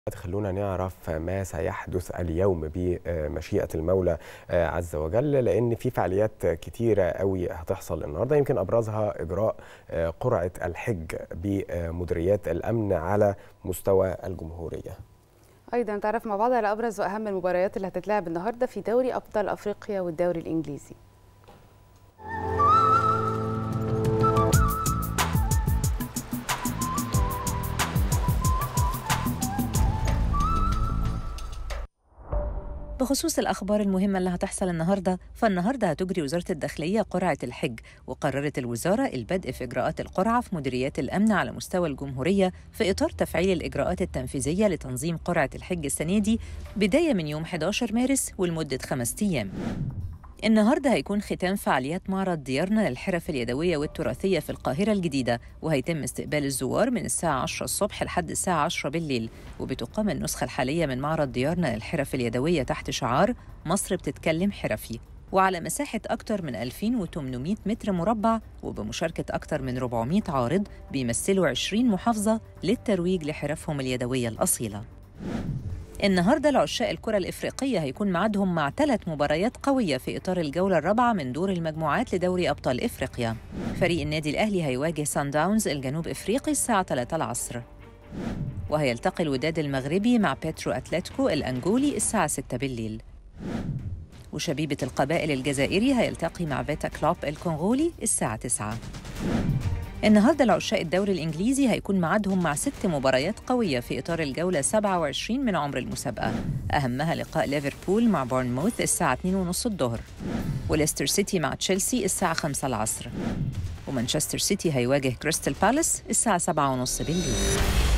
خلونا نعرف ما سيحدث اليوم بمشيئة المولى عز وجل لأن في فعاليات كتيرة قوي هتحصل النهاردة يمكن أبرزها إجراء قرعة الحج بمديريات الأمن على مستوى الجمهورية ايضا نتعرف مع بعض على ابرز واهم المباريات اللي هتتلعب النهارده في دوري ابطال افريقيا والدوري الانجليزي بخصوص الأخبار المهمة اللي هتحصل النهاردة فالنهاردة هتجري وزارة الداخلية قرعة الحج وقررت الوزارة البدء في إجراءات القرعة في مديريات الأمن على مستوى الجمهورية في إطار تفعيل الإجراءات التنفيذية لتنظيم قرعة الحج السنة دي بداية من يوم 11 مارس ولمدة خمس أيام النهارده هيكون ختام فعاليات معرض ديارنا للحرف اليدويه والتراثيه في القاهره الجديده وهيتم استقبال الزوار من الساعه 10 الصبح لحد الساعه 10 بالليل وبتقام النسخه الحاليه من معرض ديارنا للحرف اليدويه تحت شعار مصر بتتكلم حرفي وعلى مساحة أكثر من 2800 متر مربع وبمشاركة أكثر من 400 عارض بيمثلوا 20 محافظة للترويج لحرفهم اليدوية الأصيلة النهارده العشاق الكرة الإفريقية هيكون ميعادهم مع ثلاث مباريات قوية في إطار الجولة الرابعة من دور المجموعات لدوري أبطال إفريقيا. فريق النادي الأهلي هيواجه سان داونز الجنوب إفريقي الساعة 3 العصر. وهيلتقي الوداد المغربي مع بيترو أتلتيكو الأنجولي الساعة 6 بالليل. وشبيبة القبائل الجزائري هيلتقي مع فيتا كلوب الكونغولي الساعة 9. النهارده العشاق الدوري الانجليزي هيكون ميعادهم مع ست مباريات قويه في اطار الجوله 27 من عمر المسابقه اهمها لقاء ليفربول مع بورنموث الساعه 2:30 الظهر وليستر سيتي مع تشيلسي الساعه 5 العصر ومانشستر سيتي هيواجه كريستال بالاس الساعه 7:30 بالليل